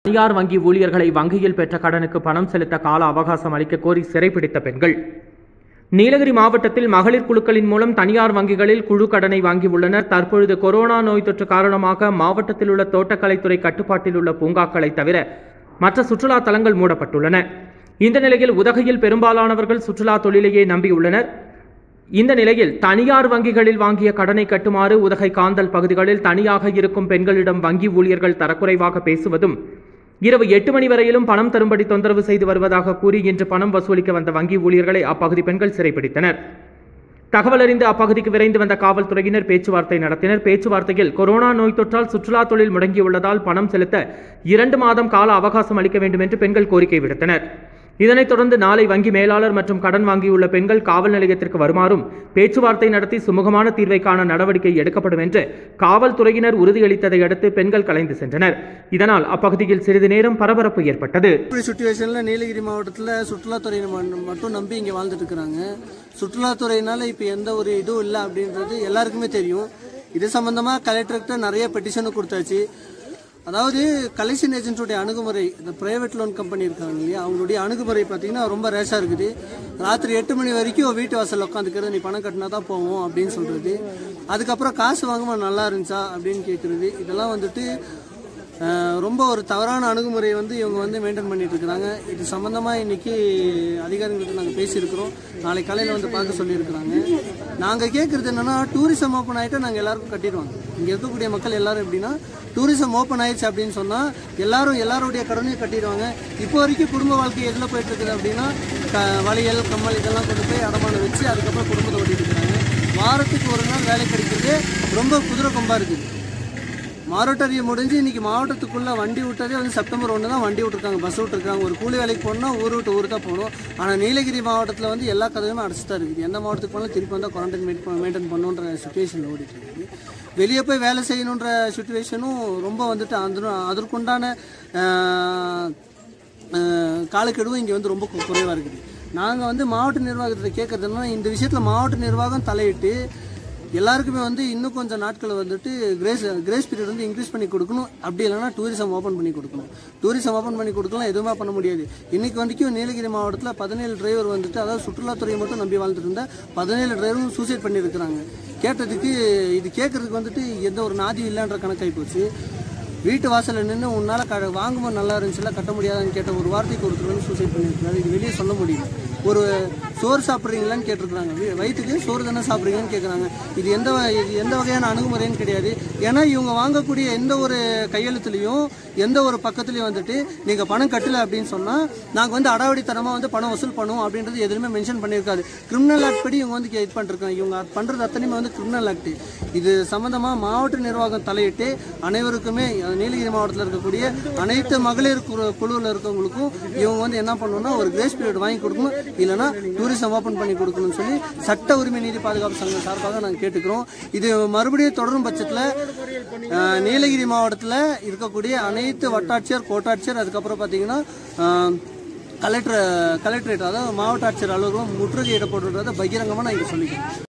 தனியார் வங்கி ஊழியர்களை வங்கியில் பெற்ற கடனுக்கு பணம் செலுத்த கால அவகாசம் அளிக்க கோரி சிறைப்பிடித்த பெண்கள் நீலகிரி மாவட்டத்தில் மகளிர் குழுக்களின் மூலம் தனியார் வங்கிகளில் குழு கடனை வாங்கியுள்ளனர் தற்பொழுது கொரோனா நோய் தொற்று காரணமாக மாவட்டத்தில் உள்ள தோட்டக்கலைத்துறை கட்டுப்பாட்டில் உள்ள பூங்காக்களை தவிர மற்ற சுற்றுலா தலங்கள் மூடப்பட்டுள்ளன இந்த நிலையில் உதகையில் பெரும்பாலானவர்கள் சுற்றுலா தொழிலையே நம்பியுள்ளனர் இந்த நிலையில் தனியார் வங்கிகளில் வாங்கிய கடனை கட்டுமாறு உதகை காந்தல் பகுதிகளில் தனியாக இருக்கும் பெண்களிடம் வங்கி ஊழியர்கள் தரக்குறைவாக பேசுவதும் இரவு எட்டு மணி வரையிலும் பணம் தரும்படி தொந்தரவு செய்து வருவதாக கூறி இன்று பணம் வசூலிக்க வந்த வங்கி ஊழியர்களை அப்பகுதி பெண்கள் சிறைப்பிடித்தனர் தகவல் அறிந்து அப்பகுதிக்கு விரைந்து வந்த காவல்துறையினர் பேச்சுவார்த்தை நடத்தினர் பேச்சுவார்த்தையில் கொரோனா நோய் தொற்றால் சுற்றுலா தொழில் முடங்கியுள்ளதால் பணம் செலுத்த இரண்டு மாதம் கால அவகாசம் அளிக்க வேண்டும் என்று பெண்கள் கோரிக்கை விடுத்தனர் இதனைத் தொடர்ந்து நாளை வங்கி மேலாளர் மற்றும் கடன் வாங்கியுள்ள பெண்கள் காவல் நிலையத்திற்கு வருமாறும் பேச்சுவார்த்தை நடத்தி சுமூகமான தீர்வை காண நடவடிக்கை எடுக்கப்படும் என்று காவல்துறையினர் உறுதியளித்ததை அடுத்து பெண்கள் கலைந்து சென்றனர் இதனால் அப்பகுதியில் சிறிது நேரம் பரபரப்பு ஏற்பட்டது இப்படி சுச்சுவேஷனில் நீலகிரி மாவட்டத்தில் சுற்றுலாத்துறை ம- மட்டும் நம்பி இங்கே வாழ்ந்துட்டு இருக்கிறாங்க சுற்றுலாத்துறையினால இப்போ எந்த ஒரு இதுவும் இல்லை அப்படின்றது எல்லாருக்குமே தெரியும் இது சம்பந்தமாக கலெக்டர்கிட்ட நிறைய பெட்டிஷனும் கொடுத்தாச்சு அதாவது கலெக்ஷன் ஏஜென்ட்டுடைய அணுகுமுறை இந்த பிரைவேட் லோன் கம்பெனி இருக்காங்க இல்லையா அவங்களுடைய அணுகுமுறை பார்த்தீங்கன்னா ரொம்ப ரேஷாக இருக்குது ராத்திரி எட்டு மணி வரைக்கும் வீட்டு வாசலில் உட்காந்துக்கிறது நீ பணம் கட்டினா தான் போவோம் அப்படின்னு சொல்கிறது அதுக்கப்புறம் காசு வாங்கும்போது நல்லா இருந்துச்சா அப்படின்னு கேட்குறது இதெல்லாம் வந்துட்டு அஹ் ரொம்ப ஒரு தவறான அணுகுமுறையை வந்து இவங்க வந்து மெயின்டைன் பண்ணிட்டு இருக்கிறாங்க இது சம்பந்தமா இன்னைக்கு அதிகாரிகளுக்கு நாங்கள் பேசியிருக்கிறோம் நாளை காலையில் வந்து பார்க்க சொல்லியிருக்கிறாங்க நாங்கள் கேட்குறது என்னன்னா டூரிசம் ஓப்பன் ஆகிட்டு நாங்கள் எல்லாருக்கும் கட்டிடுவாங்க இங்கே இருக்கக்கூடிய மக்கள் எல்லாரும் எப்படின்னா டூரிசம் ஓப்பன் ஆயிடுச்சு அப்படின்னு சொன்னால் எல்லாரும் எல்லாருடைய கடனையும் கட்டிடுவாங்க இப்போ வரைக்கும் குடும்ப வாழ்க்கை எதில் போயிட்டு இருக்குது அப்படின்னா க வளையல் கம்மல் இதெல்லாம் கொண்டு போய் அடமானம் வச்சு அதுக்கப்புறம் குடும்பத்தை ஓட்டிட்டு இருக்கிறாங்க வாரத்துக்கு ஒரு நாள் வேலை கிடைக்கிறது ரொம்ப குதிரை கொம்பா இருக்குது மாரோட்டரியை முடிஞ்சு இன்னைக்கு மாவட்டத்துக்குள்ள வண்டி விட்டதே வந்து செப்டம்பர் ஒன்று தான் வண்டி விட்டுருக்காங்க பஸ் விட்டுருக்காங்க ஒரு கூலி வேலைக்கு போகணும்னா ஊர் விட்டு ஊர் தான் போகணும் ஆனால் நீலகிரி மாவட்டத்தில் வந்து எல்லா கதவுமே அடைச்சு தான் இருக்குது எந்த மாவட்டத்துக்கு போனாலும் திருப்பி வந்தால் குவாரண்டைன் மெயின்டைன் பண்ணுன்ற சுச்சுவேஷன் ஓடிட்டு இருக்குது வெளியே போய் வேலை செய்யணுன்ற சுச்சுவேஷனும் ரொம்ப வந்துட்டு அந்த அதற்குண்டான ஆஹ், ஆஹ், காலக்கெடுவும் இங்கே வந்து ரொம்ப கு- குறைவா இருக்குது நாங்கள் வந்து மாவட்ட நிர்வாகத்தில் கேட்கறது என்னன்னா இந்த விஷயத்தில் மாவட்ட நிர்வாகம் தலையிட்டு எல்லாருக்குமே வந்து இன்னும் கொஞ்சம் நாட்கள் வந்துட்டு கிரேஸ் கிரேஸ் பீரியட் வந்து இன்க்ரீஸ் பண்ணி கொடுக்கணும் அப்படி இல்லைன்னா டூரிசம் ஓப்பன் பண்ணி கொடுக்கணும் டூரிசம் ஓப்பன் பண்ணி கொடுக்கலாம் எதுவுமே பண்ண முடியாது இன்னைக்கு வரைக்கும் நீலகிரி மாவட்டத்தில் பதினேழு டிரைவர் வந்துட்டு அதாவது சுற்றுலாத்துறையை மட்டும் நம்பி வாழ்ந்துட்டு இருந்த பதினேழு டிரைவரும் சூசைட் பண்ணியிருக்கிறாங்க கேட்டதுக்கு இது கேட்கறதுக்கு வந்துட்டு எந்த ஒரு நாதி இல்லைன்ற கணக்காகி போச்சு வீட்டு வாசல்ல நின்று உன்னால க வாங்கும்போது நல்லா இருந்துச்சுல கட்ட முடியாதான்னு கேட்ட ஒரு வார்த்தைக்கு ஒருத்தர் வந்து சூசைட் பண்ணியிருக்காரு இது வெளியே சொல்ல முடியல ஒரு சோறு சாப்பிட்றீங்களான்னு கேட்டிருக்காங்க வீ- வயிற்றுக்கு சோறு தானே சாப்பிட்றீங்கன்னு கேட்குறாங்க இது எந்த வ- இது எந்த வகையான அணுகுமுறைன்னு கிடையாது ஏன்னா இவங்க வாங்கக்கூடிய எந்த ஒரு கையெழுத்துலையும் எந்த ஒரு பக்கத்துலையும் வந்துட்டு நீங்கள் பணம் கட்டல அப்படின்னு சொன்னால் நாங்கள் வந்து அடாவடித்தனமாக வந்து பணம் வசூல் பண்ணுவோம் அப்படின்றது எதுவுமே மென்ஷன் பண்ணியிருக்காது கிரிமினல் ஆக்ட் படி இவங்க வந்து இது பண்ணிருக்காங்க இவங்க பண்ணுறது அத்தனையுமே வந்து கிரிமினல் ஆக்ட் இது சம்மந்தமாக மாவட்ட நிர்வாகம் தலையிட்டு அனைவருக்குமே அஹ், நீலகிரி மாவட்டத்தில் இருக்கக்கூடிய அனைத்து மகளிர் குழு- குழுவில் இருக்கவங்களுக்கும் இவங்க வந்து என்ன பண்ணணும்னா ஒரு கிரேஸ் பீரியட் வாங்கி கொடுக்கணும் இல்லைன்னா டூரிசம் ஓப்பன் பண்ணி கொடுக்கணும்னு சொல்லி சட்ட உரிமை நீதி பாதுகாப்பு சங்கம் சார்பாக நாங்கள் கேட்டுக்கிறோம் இது மறுபடியும் தொடரும் பட்சத்தில் அஹ், நீலகிரி மாவட்டத்தில் இருக்கக்கூடிய அனைத்து வட்டாட்சியர் கோட்டாட்சியர் அதுக்கப்புறம் பார்த்தீங்கன்னா அஹ், கலெக்டர் கலெக்டரேட் அதாவது மாவட்ட ஆட்சியர் அலுவலகம் முற்றுகையிடப்படுறதை பகிரங்கமாக நான் இங்கே சொல்லிக்கிறேன்